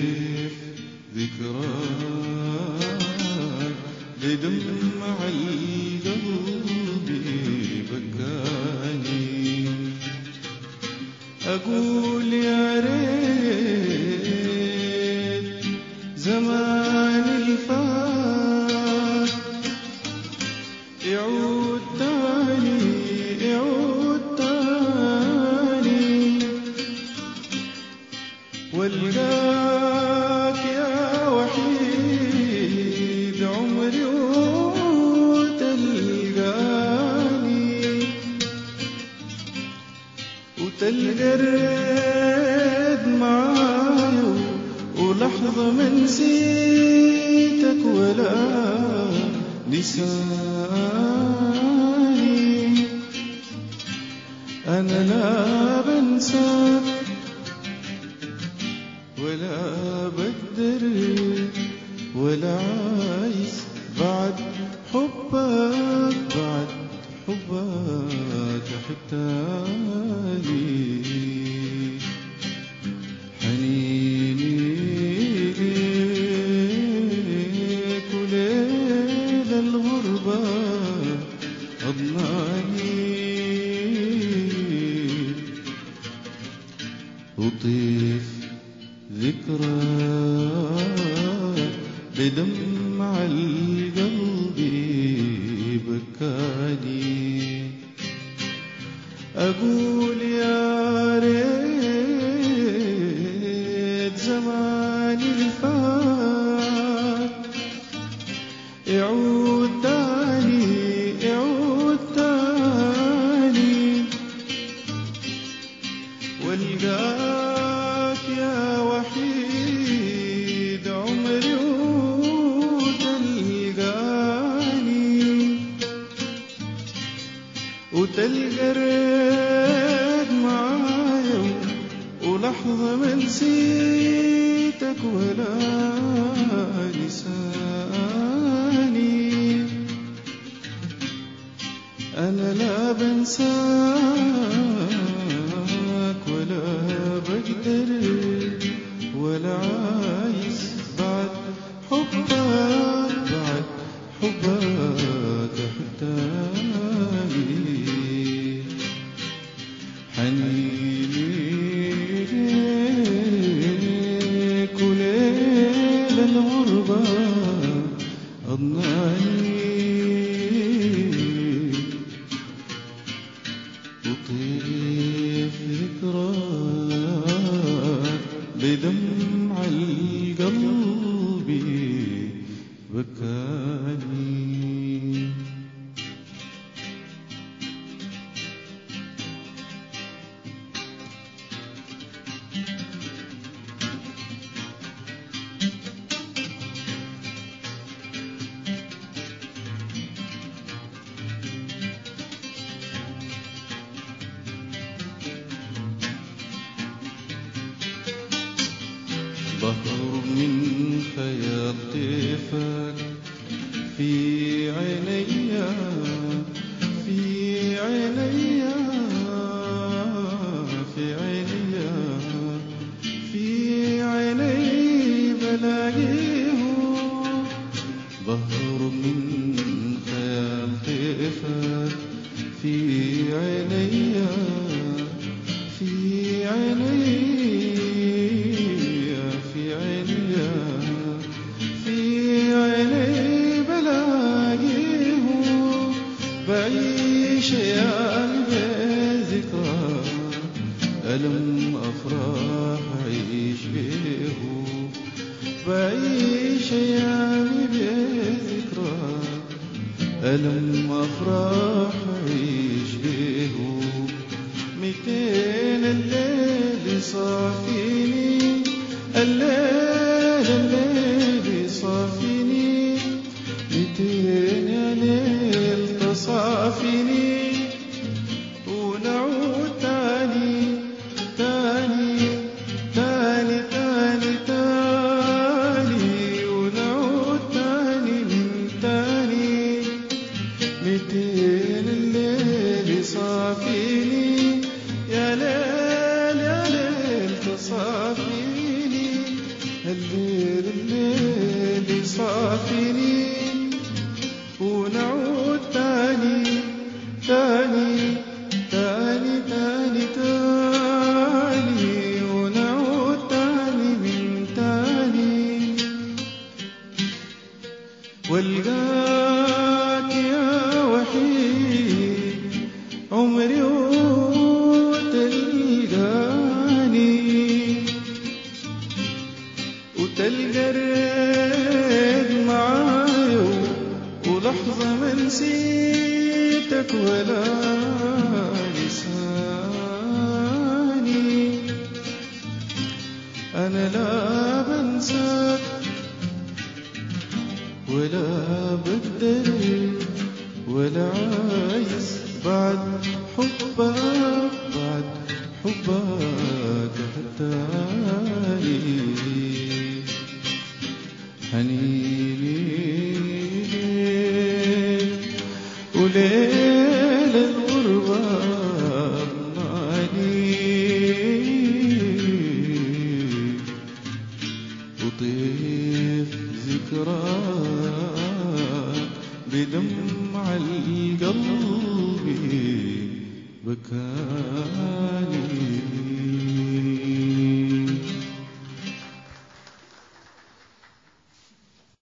وطيف ذكراك بدمع القلب بكاني أقول يا ريت زمان الفات يعود تاني يعود تاني والقاك يا وحيد عمري وتلقاني وتلقى الريد معايا ولحظة ما نسيتك ولا نساني أنا لا بنساك ولا بقدر ولا عايز بعد حبك بعد حبك أحب تاني حنيني ليك وليل الغربة أضناني وطيف ذكراك بدمع القلب بكاني أقول يا ريت زمان الفات يعود تاني يعود تاني والقاك يا وحيد عمري وتلقاني وتلقى الريد معايا ولحظة ما نسيتك ولا لساني أنا لا بنساك ولا بقدر ولا عايز بعد حبك بعد حبك أحتاجي حنيني ليك وليل الغربة أضناني وطيف ذكراك بدمع القلب بكاني بحر من خيال طيفك في عيني في عيني في عيني في عيني بلاقيه بحر من خيال طيفك في عيني في عيني في عيني في عيني بلاقيه بعيش أيام بذكرى ألم أفراح أعيش بيه بعيش أيامي بذكرى ألم أفراح أعيش بيه ميتين الليل صافيني الليل الليل صافيني ميتين يا ليل تصافيني ونعود تاني تاني تاني تاني تاني ونعود تاني من تاني ميتين الليل صافيني يا ليل يا ليل تصافيني يوافيني ونعود تاني تاني تاني تاني تاني ونعود تاني من تاني والقاك يا وحيد عمري وتلقاني وتلقى الريد معايا ولحظة ما نسيتك ولا لساني أنا لا بنساك ولا بقدر ولا عايز بعد حبك بعد حبك حتاني حنيني وليل الغربة ماني وطيف ذكراك بدمع القلب بكاني